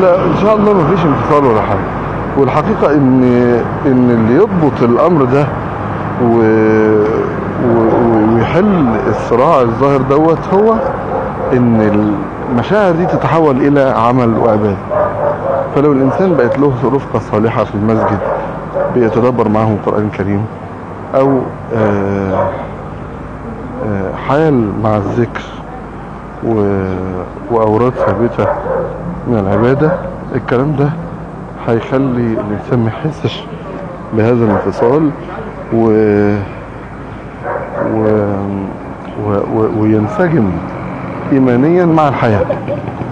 لا ان شاء الله مفيش انفصال ولا حاجه والحقيقه ان ان اللي يضبط الامر ده و... و... ويحل الصراع الظاهر دوت هو ان المشاعر دي تتحول الى عمل وعباده فلو الانسان بقت له رفقه صالحه في المسجد بيتدبر معهم القران الكريم او آه، آه، حال مع الذكر و- وأوراد ثابتة من العبادة الكلام ده هيخلي الإنسان ما يحسش بهذا الانفصال و... و... و... و... وينسجم إيمانيا مع الحياة